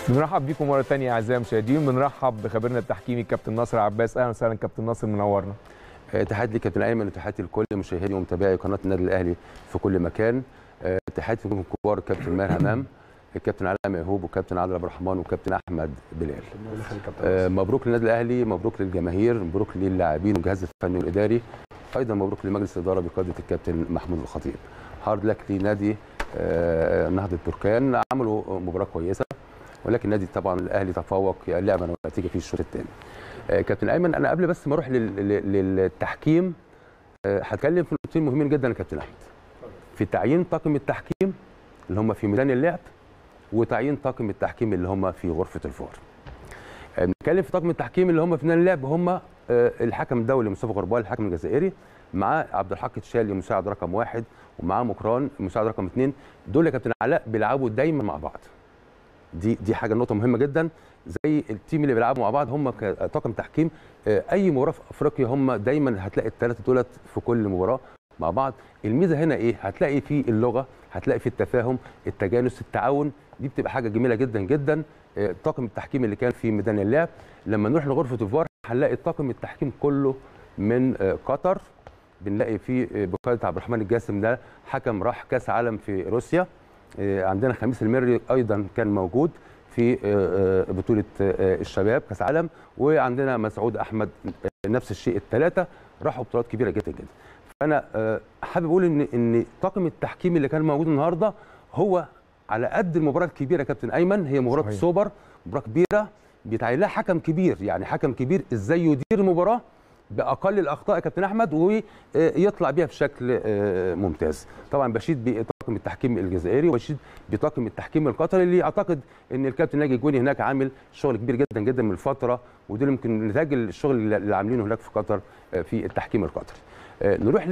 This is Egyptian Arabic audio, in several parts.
بنرحب بيكم مره ثانيه اعزائي المشاهدين بنرحب بخبيرنا التحكيمي كابتن ناصر عباس اهلا وسهلا كابتن ناصر منورنا تحياتي لكابتن ايمن وتحياتي لكل مشاهدي ومتابعي قناه النادي الاهلي في كل مكان تحياتي لكم كبار الكابتن ماهر همام الكابتن علي ميهوب والكابتن عادل عبد الرحمن والكابتن احمد بلال آه مبروك للنادي الاهلي مبروك للجماهير مبروك للاعبين والجهاز الفني والاداري ايضا مبروك لمجلس الاداره بقياده الكابتن محمود الخطيب هارد لك لنادي آه نهضه بركان عملوا مباراه كويسه ولكن النادي طبعا الاهلي تفوق لعبا ونتيجه في الشوط الثاني آه كابتن ايمن انا قبل بس ما اروح للتحكيم هتكلم في نقطتين مهمين جدا يا كابتن احمد في تعيين طاقم التحكيم اللي هم في ميدان اللعب وتعيين طاقم التحكيم اللي هم في غرفه الفار. بنتكلم في طاقم التحكيم اللي هم في ميدان اللعب هم الحكم الدولي مصطفى غربال الحكم الجزائري مع عبد الحق تشالي مساعد رقم واحد ومعاه مكران مساعد رقم اثنين دول يا كابتن علاء بيلعبوا دايما مع بعض. دي دي حاجه نقطه مهمه جدا زي التيم اللي بيلعبوا مع بعض هم كطاقم تحكيم اي مباراه في افريقيا هم دايما هتلاقي الثلاثه دولت في كل مباراه مع بعض الميزه هنا ايه هتلاقي في اللغه هتلاقي في التفاهم التجانس التعاون دي بتبقى حاجه جميله جدا جدا طاقم التحكيم اللي كان في ميدان اللعب لما نروح لغرفه الفار هنلاقي طاقم التحكيم كله من قطر بنلاقي في بقياده عبد الرحمن الجاسم ده حكم راح كاس عالم في روسيا عندنا خميس المري ايضا كان موجود في بطوله الشباب كاس عالم وعندنا مسعود احمد نفس الشيء الثلاثه راحوا بطولات كبيره جدا جدا فانا حابب اقول ان ان طاقم التحكيم اللي كان موجود النهارده هو على قد المباراه الكبيره يا كابتن ايمن هي مباراه صحيح. سوبر مباراه كبيره بيتعين لها حكم كبير يعني حكم كبير ازاي يدير المباراه باقل الاخطاء يا كابتن احمد ويطلع بيها بشكل ممتاز طبعا بشيد بطاقم التحكيم الجزائري وبشيد بطاقم التحكيم القطري اللي اعتقد ان الكابتن ناجي جوني هناك عامل شغل كبير جدا جدا من الفتره ودول يمكن نتاج الشغل اللي عاملينه هناك في قطر في التحكيم القطري نروح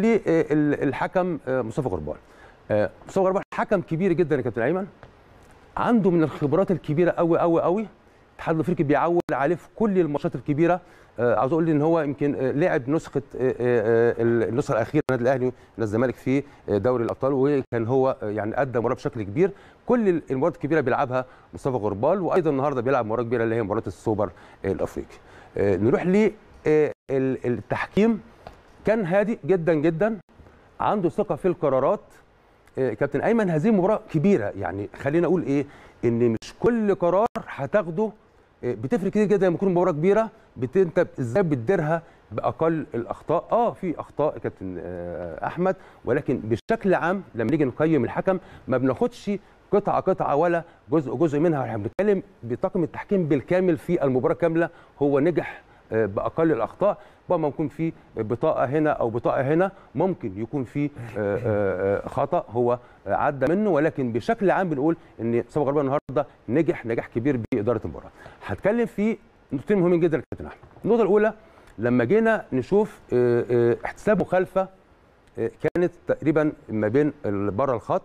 للحكم مصطفى غربال مصطفى غربال حكم كبير جدا يا كابتن ايمن عنده من الخبرات الكبيره قوي قوي قوي الاتحاد الافريقي بيعول عليه في كل الماتشات الكبيره عاوز اقول ان هو يمكن لعب نسخه النسخه الاخيره النادي الاهلي ونادي الزمالك في دوري الابطال وكان هو يعني ادى مباراه بشكل كبير كل المباريات الكبيره بيلعبها مصطفى غربال وايضا النهارده بيلعب مباراه كبيره اللي هي مباراه السوبر الافريقي نروح للتحكيم كان هادئ جدا جدا عنده ثقه في القرارات كابتن ايمن هذه مباراه كبيره يعني خلينا اقول ايه ان مش كل قرار هتاخده بتفرق كتير جدا لما تكون مباراه كبيره انت ازاي بتديرها باقل الاخطاء اه في اخطاء كابتن احمد ولكن بشكل عام لما نيجي نقيم الحكم ما بناخدش قطعه قطعه ولا جزء جزء منها احنا بنتكلم بطاقم التحكيم بالكامل في المباراه كامله هو نجح باقل الاخطاء ربما يكون في بطاقه هنا او بطاقه هنا ممكن يكون في خطا هو عدى منه ولكن بشكل عام بنقول ان مصطفى غربال النهارده نجح نجاح كبير باداره المباراه. هتكلم في نقطتين مهمين جدا يا كابتن احمد. النقطه الاولى لما جينا نشوف احتساب مخالفه كانت تقريبا ما بين بره الخط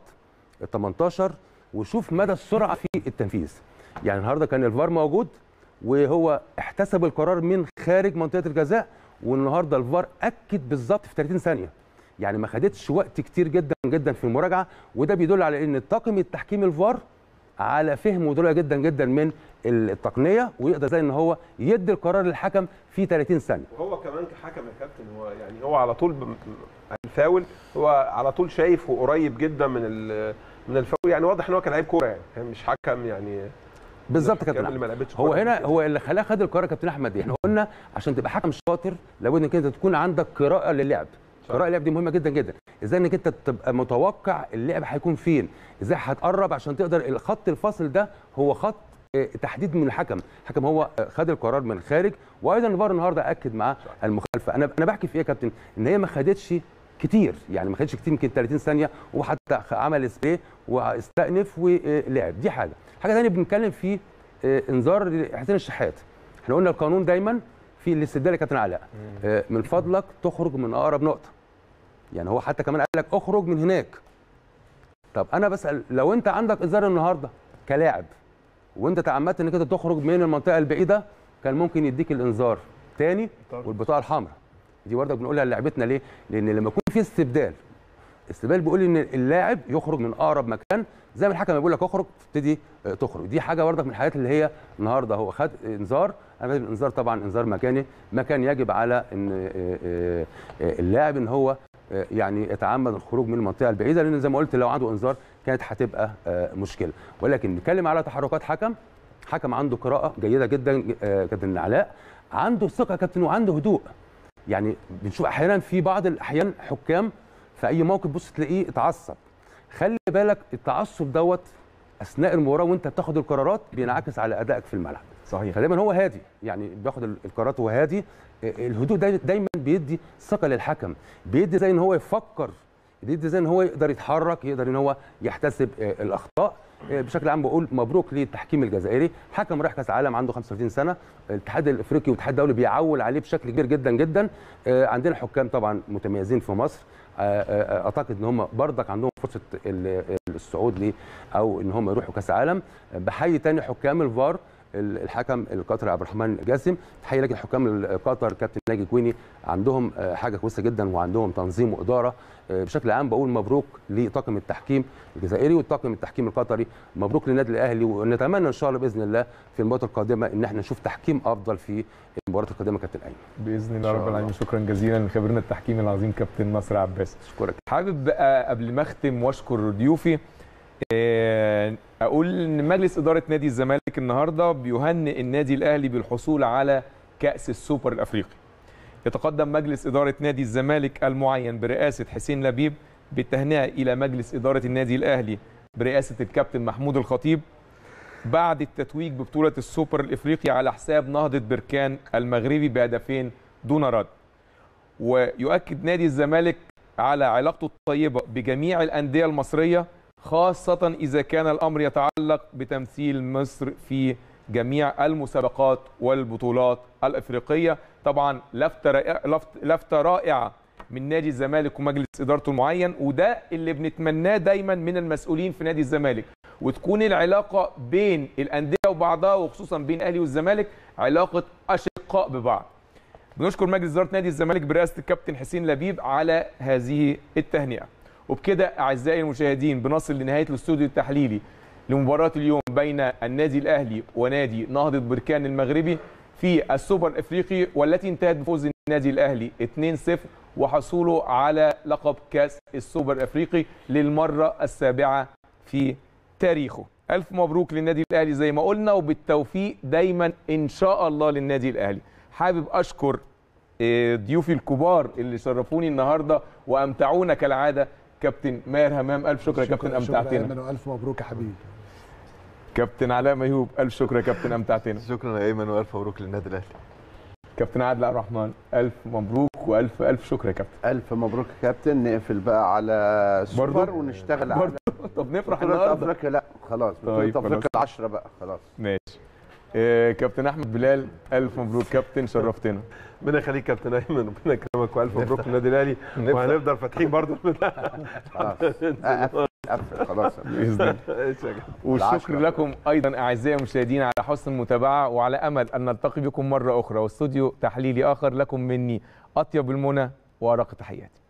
18 وشوف مدى السرعه في التنفيذ. يعني النهارده كان الفار موجود وهو احتسب القرار من خارج منطقه الجزاء والنهارده الفار اكد بالظبط في 30 ثانيه يعني ما خدتش وقت كتير جدا جدا في المراجعه وده بيدل على ان طاقم التحكيم الفار على فهم ودرجه جدا جدا من التقنيه ويقدر زي ان هو يدي القرار للحكم في 30 ثانيه وهو كمان كحكم يا كابتن هو يعني هو على طول الفاول هو على طول شايف وقريب جدا من من الفاول يعني واضح ان هو كان لعيب كوره يعني مش حكم يعني بالظبط يا كابتن هو هنا هو اللي خلاه خد القرار كابتن احمد احنا قلنا عشان تبقى حكم شاطر لابد انك انت تكون عندك قراءه للعب قراءه اللعب دي مهمه جدا جدا ازاي انك انت تبقى متوقع اللعب هيكون فين ازاي هتقرب عشان تقدر الخط الفاصل ده هو خط تحديد من الحكم الحكم هو خد القرار من الخارج وايضا الفار النهارده اكد مع المخالفه انا انا بحكي في ايه يا كابتن ان هي ما خدتش كتير يعني ما خدش كتير يمكن 30 ثانيه وحتى عمل سبراي واستأنف ولعب دي حاجه حاجه ثانيه بنتكلم في انذار حسين الشحات احنا قلنا القانون دايما في الاستبدال يا كابتن علاء من فضلك تخرج من اقرب نقطه يعني هو حتى كمان قال لك اخرج من هناك طب انا بسال لو انت عندك انذار النهارده كلاعب وانت تعمدت انك انت تخرج من المنطقه البعيده كان ممكن يديك الانذار تاني والبطاقه الحمراء دي برضك بنقولها لعبتنا ليه؟ لان لما يكون في استبدال استبدال بيقول ان اللاعب يخرج من اقرب مكان زي ما الحكم بيقول لك اخرج تبتدي تخرج دي حاجه برضك من الحاجات اللي هي النهارده هو خد انذار انا الانذار طبعا انذار مكاني ما كان يجب على ان اللاعب ان هو يعني يتعمد الخروج من المنطقه البعيده لان زي ما قلت لو عنده انذار كانت هتبقى مشكله ولكن نتكلم على تحركات حكم حكم عنده قراءه جيده جدا كابتن علاء عنده ثقه كابتن وعنده هدوء يعني بنشوف احيانا في بعض الاحيان حكام في اي موقف بص تلاقيه اتعصب خلي بالك التعصب دوت اثناء المباراه وانت بتاخد القرارات بينعكس على ادائك في الملعب صحيح فدايما هو هادي يعني بياخد القرارات وهو هادي الهدوء دايما بيدي ثقه للحكم بيدي زي ان هو يفكر بيدي زي ان هو يقدر يتحرك يقدر ان هو يحتسب الاخطاء بشكل عام بقول مبروك للتحكيم الجزائري حكم رايح كاس عالم عنده 35 سنه الاتحاد الافريقي والاتحاد الدولي بيعول عليه بشكل كبير جدا جدا عندنا حكام طبعا متميزين في مصر اعتقد ان هم بردك عندهم فرصه الصعود ليه او ان هم يروحوا كاس عالم بحيي تاني حكام الفار الحكم القطري عبد الرحمن جاسم تحيه لك الحكام القطر كابتن ناجي كويني عندهم حاجه كويسه جدا وعندهم تنظيم واداره بشكل عام بقول مبروك لطاقم التحكيم الجزائري وطاقم التحكيم القطري مبروك للنادي الاهلي ونتمنى ان شاء الله باذن الله في المباراه القادمه ان احنا نشوف تحكيم افضل في المباراه القادمه كابتن ايمن باذن الله رب العالمين شكرا جزيلا لخبيرنا التحكيم العظيم كابتن نصر عباس اشكرك حابب بقى قبل ما اختم واشكر ضيوفي اقول ان مجلس اداره نادي الزمالك النهارده بيهنئ النادي الاهلي بالحصول على كاس السوبر الافريقي يتقدم مجلس اداره نادي الزمالك المعين برئاسه حسين لبيب بالتهنئه الى مجلس اداره النادي الاهلي برئاسه الكابتن محمود الخطيب بعد التتويج ببطوله السوبر الافريقي على حساب نهضه بركان المغربي بهدفين دون رد ويؤكد نادي الزمالك على علاقته الطيبه بجميع الانديه المصريه خاصة إذا كان الأمر يتعلق بتمثيل مصر في جميع المسابقات والبطولات الإفريقية طبعا لفتة رائعة, لفتة رائعة من نادي الزمالك ومجلس إدارته المعين وده اللي بنتمناه دايما من المسؤولين في نادي الزمالك وتكون العلاقة بين الأندية وبعضها وخصوصا بين الأهلي والزمالك علاقة أشقاء ببعض بنشكر مجلس إدارة نادي الزمالك برئاسة الكابتن حسين لبيب على هذه التهنئة وبكده اعزائي المشاهدين بنصل لنهايه الاستوديو التحليلي لمباراه اليوم بين النادي الاهلي ونادي نهضه بركان المغربي في السوبر الافريقي والتي انتهت بفوز النادي الاهلي 2-0 وحصوله على لقب كاس السوبر الافريقي للمره السابعه في تاريخه الف مبروك للنادي الاهلي زي ما قلنا وبالتوفيق دايما ان شاء الله للنادي الاهلي حابب اشكر ضيوفي الكبار اللي شرفوني النهارده وامتعونا كالعاده كابتن ماهر همام الف شكر يا كابتن امتعتنا شكرا والف مبروك يا حبيبي كابتن علاء ميهوب الف شكر يا كابتن امتعتنا شكرا يا ايمن والف مبروك للنادي الاهلي كابتن عادل عبد الرحمن الف مبروك والف الف شكر يا كابتن الف مبروك يا كابتن نقفل بقى على سوبر ونشتغل على طب نفرح بطولة النهارده افريقيا لا خلاص بطولة طيب، افريقيا خلاص. العشرة بقى خلاص ماشي إيه كابتن احمد بلال الف مبروك كابتن شرفتنا ربنا يخليك كابتن ايمن ربنا يكرمك والف مبروك للنادي الاهلي وهنفضل فاتحين برضه خلاص أقفل أقفل خلاص باذن الله والشكر لكم ايضا اعزائي المشاهدين على حسن المتابعه وعلى امل ان نلتقي بكم مره اخرى واستوديو تحليلي اخر لكم مني اطيب المنى وارق تحياتي